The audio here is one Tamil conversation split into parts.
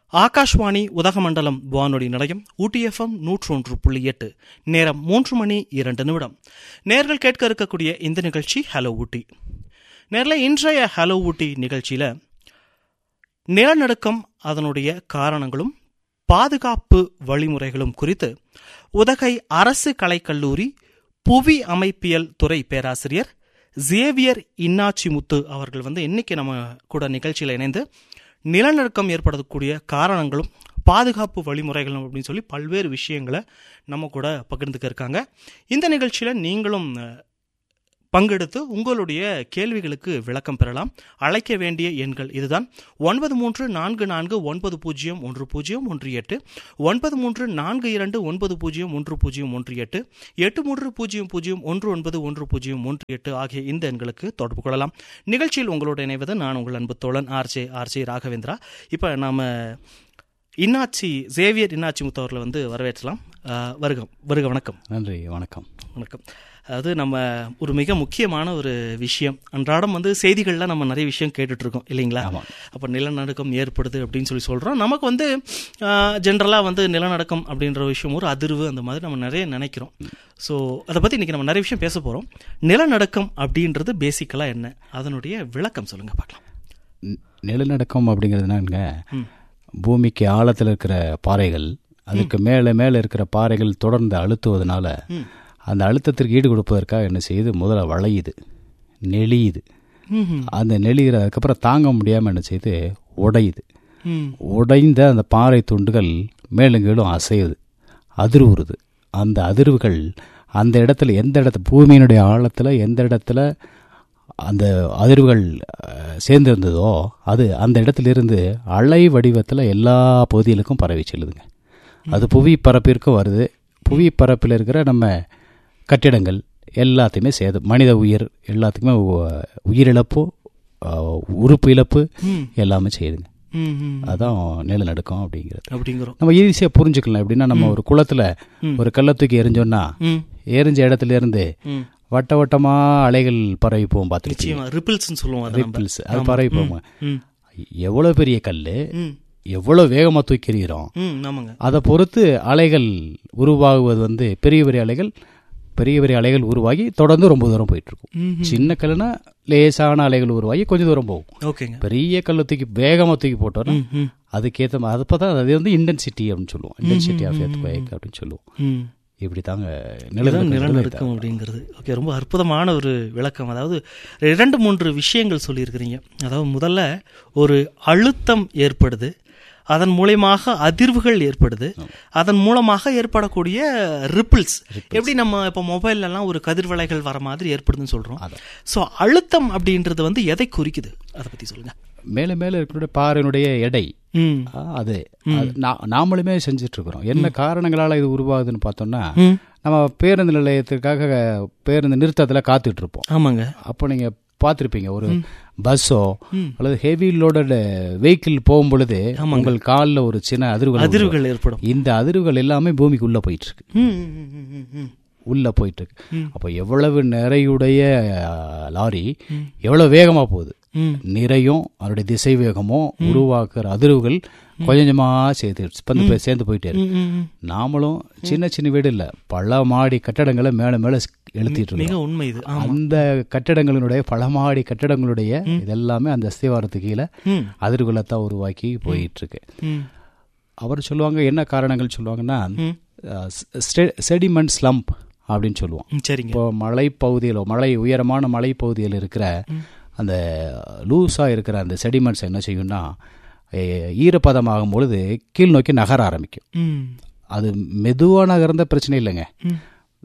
ஆகாஷ்வாணி உதகமண்டலம் வானொலி நிலையம் ஊட்டி எஃப்எம் நூற்றொன்று புள்ளி எட்டு நேரம் மூன்று மணி இரண்டு நிமிடம் நேர்கள் கேட்க இருக்கக்கூடிய இந்த நிகழ்ச்சி ஹலோ ஊட்டி நேரில் இன்றைய ஹலோ ஊட்டி நிகழ்ச்சியில் நிலநடுக்கம் அதனுடைய காரணங்களும் பாதுகாப்பு வழிமுறைகளும் குறித்து உதகை அரசு கலைக்கல்லூரி புவி அமைப்பியல் துறை பேராசிரியர் ஜேவியர் இன்னாச்சி முத்து அவர்கள் வந்து இன்னைக்கு நம்ம கூட நிகழ்ச்சியில் இணைந்து நிலநடுக்கம் ஏற்படக்கூடிய காரணங்களும் பாதுகாப்பு வழிமுறைகளும் அப்படின்னு சொல்லி பல்வேறு விஷயங்களை நம்ம கூட பகிர்ந்துக்க இருக்காங்க இந்த நிகழ்ச்சியில் நீங்களும் அஹ், பங்கெடுத்து உங்களுடைய கேள்விகளுக்கு விளக்கம் பெறலாம் அழைக்க வேண்டிய எண்கள் இதுதான் ஒன்பது மூன்று நான்கு நான்கு ஒன்பது பூஜ்ஜியம் ஒன்று பூஜ்ஜியம் ஒன்று எட்டு ஒன்பது மூன்று நான்கு இரண்டு ஒன்பது பூஜ்ஜியம் ஒன்று பூஜ்ஜியம் ஒன்று எட்டு எட்டு மூன்று பூஜ்ஜியம் பூஜ்ஜியம் ஒன்று ஒன்பது ஒன்று பூஜ்ஜியம் ஒன்று எட்டு ஆகிய இந்த எண்களுக்கு தொடர்பு கொள்ளலாம் நிகழ்ச்சியில் உங்களோடு இணைவது நான் உங்கள் அன்பு தோழன் ஆர்ஜே ஆர்ஜே ராகவேந்திரா இப்போ நாம இன்னாச்சி சேவியர் இன்னாச்சி முத்து அவர்களை வந்து வரவேற்றலாம் அஹ், வருக வருக வணக்கம் நன்றி வணக்கம் வணக்கம் அதாவது நம்ம ஒரு மிக முக்கியமான ஒரு விஷயம் அன்றாடம் வந்து செய்திகளில் நம்ம நிறைய விஷயம் கேட்டுட்டு இருக்கோம் இல்லைங்களா ஆமாம். அப்போ நிலநடுக்கம் ஏற்படுது அப்படின்னு சொல்லி சொல்கிறோம் நமக்கு வந்து ஜென்ரலாக வந்து நிலநடுக்கம் அப்படின்ற விஷயம் ஒரு அதிர்வு அந்த மாதிரி நம்ம நிறைய நினைக்கிறோம் ஸோ அதை பற்றி இன்றைக்கி நம்ம நிறைய விஷயம் பேச போகிறோம் நிலநடுக்கம் அப்படின்றது பேசிக்கலாக என்ன அதனுடைய விளக்கம் சொல்லுங்கள் பார்க்கலாம் ந- நிலநடுக்கம் அப்படிங்கிறது என்னங்க பூமிக்கு ஆழத்தில் இருக்கிற பாறைகள் அதுக்கு மேலே மேலே இருக்கிற பாறைகள் தொடர்ந்து அழுத்துவதனால அந்த அழுத்தத்திற்கு ஈடு கொடுப்பதற்காக என்ன செய்யுது முதல்ல வளையுது நெளியுது ம் அந்த நெளிகிற அதுக்கப்புறம் தாங்க முடியாமல் என்ன செய்யுது உடையுது ம் உடைந்த அந்த பாறை துண்டுகள் மேலும் கீழும் அசையுது அதிர்வுறுது அந்த அதிர்வுகள் அந்த இடத்துல எந்த இடத்துல பூமியினுடைய ஆழத்தில் எந்த இடத்துல அந்த அதிர்வுகள் அஹ், சேர்ந்திருந்ததோ அது அந்த இடத்துல இருந்து அலை வடிவத்தில் எல்லா பகுதிகளுக்கும் பரவி செல்லுதுங்க அது புவி பரப்பிற்கும் வருது புவி பரப்பில் இருக்கிற நம்ம கட்டிடங்கள் எல்லாத்தையுமே சேதம் மனித உயிர் எல்லாத்துக்குமே உ- உயிரிழப்பு அஹ், உறுப்பு இழப்பு ம் எல்லாமே செய்யுதுங்க ம் ம் அதான் நிலநடுக்கம் அப்படிங்கிறது அப்படிங்கிறோம் நம்ம ஈஸியாக புரிஞ்சுக்கலாம் எப்படின்னா நம்ம ஒரு குளத்துல ம். ஒரு கல்லை தூக்கி எரிஞ்சோன்னா ம் எரிஞ்ச இடத்துல இருந்து ம் வட்ட வட்டமா அலைகள் பரவி போகும் பார்த்துருக்கீங்க நிச்சயமா ரிப்பிள்ஸ்னு சொல்லுவோம் அதை நம்ம ரிப்பிள்ஸ் அது பரவி போகும் ம் எவ்வளவு பெரிய கல் ம் எவ்வளவு வேகமா தூக்கி எறிகிறோம் ம் ஆமாங்க அதை பொறுத்து அலைகள் உருவாகுவது வந்து பெரிய பெரிய அலைகள் பெரிய பெரிய அலைகள் உருவாகி தொடர்ந்து ரொம்ப தூரம் போயிட்டு இருக்கும் ம் சின்ன கல்லுனா லேசான அலைகள் உருவாகி கொஞ்சம் தூரம் போகும் ஓகேங்க பெரிய கல்லை தூக்கி வேகமா தூக்கி போட்டோம்னா ம் ம் அதுக்கேற்ற மாதிரி அதை பார்த்தா அது வந்து இன்டென்சிட்டி அப்படின்னு சொல்லுவோம் இன்டென்சிட்டி ஆஃப் எர்த் அப்படின்னு சொல்லுவோம் ம் இப்படி தாங்க இதுதான் நிலநடுக்கம் நிலநடுக்கம் அப்படிங்கிறது ஓகே ரொம்ப அற்புதமான ஒரு விளக்கம் அதாவது இரண்டு மூன்று விஷயங்கள் சொல்லியிருக்கிறீங்க அதாவது முதல்ல ஒரு அழுத்தம் ஏற்படுது அதன் மூலயமாக அதிர்வுகள் ஏற்படுது அதன் மூலமாக ஏற்படக்கூடிய ரிப்பிள்ஸ் எப்படி நம்ம இப்போ மொபைல்லலாம் ஒரு கதிர்வலைகள் வர மாதிரி ஏற்படுதுன்னு சொல்கிறோம் அதான். ஸோ அழுத்தம் அப்படின்றது வந்து எதை குறிக்குது அதை பற்றி சொல்லுங்க மேலே மேலே இருக்கிற பாறையினுடைய எடை ம் ஆ, அது அது நா- நாமளுமே செஞ்சுட்டு இருக்கிறோம் என்ன காரணங்களால இது உருவாகுதுன்னு பார்த்தோம்னா ம் நம்ம பேருந்து நிலையத்துக்காக பேருந்து நிறுத்தத்தில் காத்துட்டு இருப்போம் ஆமாங்க அப்போ நீங்க பார்த்துருப்பீங்க ஒரு பஸ்ஸோ ம். அல்லது ஹெவி லோடட் வெஹிக்கிள் போகும் பொழுது உங்கள் காலில் ஒரு சின்ன அதிர்வுகள் உருவாகும். அதிர்வுகள் ஏற்படும் இந்த அதிர்வுகள் எல்லாமே பூமிக்கு உள்ள போயிட்டு இருக்கு ம் ம், ம், ம், ம். உள்ள போயிட்டு இருக்கு ம். அப்போ எவ்வளவு நிறையுடைய ஆ, லாரி எவ்வளவு வேகமா போகுது ம் நிறையும் அதனுடைய திசை வேகமும் உருவாக்குற அதிர்வுகள் கொஞ்சம் கொஞ்சமா சேர்த்து வந்து போய் சேர்ந்து போயிட்டே இருக்கு ம், ம், ம். நாமளும் சின்ன சின்ன வீடு இல்ல பல மாடி கட்டடங்களை மேல மேல எழுத்திட்டு இருக்கோம் மிக உண்மை இது ஆமா அந்த கட்டடங்களுடைய பல மாடி கட்டடங்களுடைய இதெல்லாமே அந்த அஸ்திவாரத்துக்கு கீழே ம் அதிர்வுகளைத்தான் உருவாக்கி போயிட்டு இருக்கு ம் அவர் சொல்லுவாங்க என்ன காரணங்கள் சொல்லுவாங்கன்னா ம். செடிமெண்ட் ஸ்லம்ப் அப்படின்னு சொல்லுவோம் ம், சரிங்க இப்போ மலைப்பகுதியில் மலை உயரமான மலைப்பகுதியில் இருக்கிற அந்த லூஸாக இருக்கிற அந்த செடிமெண்ட்ஸ் என்ன செய்யும்னா எ- ஈரப்பதமாகும் பொழுது கீழ் நோக்கி நகர ஆரம்பிக்கும் ம் அது மெதுவாக நகர்ந்த பிரச்சனை இல்லைங்க ம்.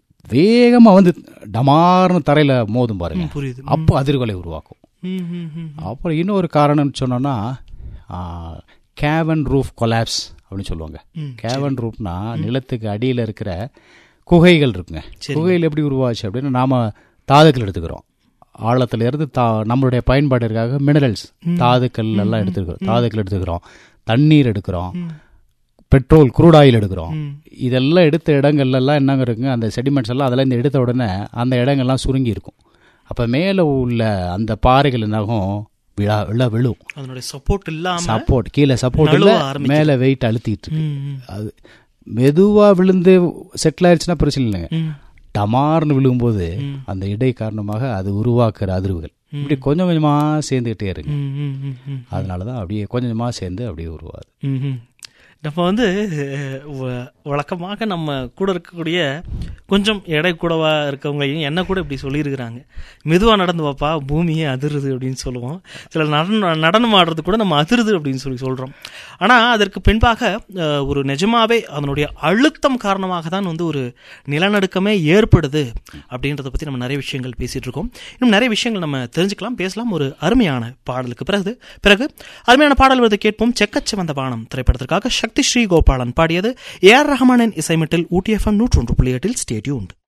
வேகமாக வந்து டமார்னு தரையில் மோதும் பாருங்க ம், புரியுது அப்போ அதிர்வுகளை உருவாக்கும் ம், ம், ம். அப்புறம் இன்னொரு காரணம்னு சொன்னோன்னா கேவன் ரூஃப் கொலாப்ஸ் அப்படின்னு சொல்லுவாங்க ம், கேவன் ரூஃப்னா நிலத்துக்கு அடியில் இருக்கிற குகைகள் இருக்குங்க குகைகள் எப்படி உருவாச்சு அப்படின்னா நாம தாதுக்கள் எடுத்துக்கிறோம் ஆழத்துல இருந்து தா நம்மளுடைய பயன்பாட்டிற்காக மினரல்ஸ் தாதுக்கள் எல்லாம் எடுத்துக்கிறோம் தாதுக்கள் எடுத்துக்கிறோம் தண்ணீர் எடுக்கிறோம் பெட்ரோல் குரூட் ஆயில் எடுக்கிறோம் ம். இதெல்லாம் எடுத்த இடங்கள்ல எல்லாம் என்னங்க இருக்குங்க அந்த செடிமெண்ட்ஸ் எல்லாம் அதெல்லாம் இந்த எடுத்த உடனே அந்த இடங்கள்லாம் சுருங்கி இருக்கும் அப்போ மேலே உள்ள அந்த பாறைகள் என்னாகும் விழா விழா விழும் அதனுடைய சப்போர்ட் இல்லாம சப்போர்ட் கீழே சப்போர்ட் நழுவ இல்லை ஆரம்பிக்கும். மேலே வெயிட் அழுத்திட்டு இருக்கு ம், ம், அது மெதுவா விழுந்து செட்டில் ஆயிடுச்சுன்னா பிரச்சனை இல்லைங்க ம். டமார்னு விழுகும்போது அந்த இடை காரணமாக அது உருவாக்குற அதிர்வுகள் இப்படி கொஞ்சம் கொஞ்சமா சேர்ந்துக்கிட்டே இருக்கு ம், ம், ம், ம். அதனால தான் அப்படியே கொஞ்சம் கொஞ்சமா சேர்ந்து அப்படியே உருவாது ம்ஹும். நம்ம வந்து அஹ், வ- வழக்கமாக நம்ம கூட இருக்கக்கூடிய கொஞ்சம் எடை கூடவா இருக்கவங்களையும் என்ன கூட இப்படி சொல்லியிருக்கிறாங்க மெதுவாக நடந்து வாப்பா பூமியே அதிருது அப்படின்னு சொல்லுவோம் சில நடனம் நடனம் ஆடுறது கூட நம்ம அதிருது அப்படின்னு சொல்லி சொல்கிறோம் ஆனால் அதற்கு பின்பாக அஹ், ஒரு நிஜமாவே அதனுடைய அழுத்தம் காரணமாக தான் வந்து ஒரு நிலநடுக்கமே ஏற்படுது அப்படின்றத பற்றி நம்ம நிறைய விஷயங்கள் பேசிகிட்டு இருக்கோம் இன்னும் நிறைய விஷயங்கள் நம்ம தெரிஞ்சுக்கலாம் பேசலாம் ஒரு அருமையான பாடலுக்கு பிறகு பிறகு அருமையான பாடல் வருது கேட்போம் செக்கச்சிவந்த வானம் திரைப்படத்திற்காக சக்தி ஸ்ரீ கோபாலன் பாடியது ஏ ஆர் ரஹ்மானின் இசைமட்டில் ஊட்டி எஃப்எம் நூற்றொன்று புள்ளி எட்டில் ஸ்டேடியூண்ட்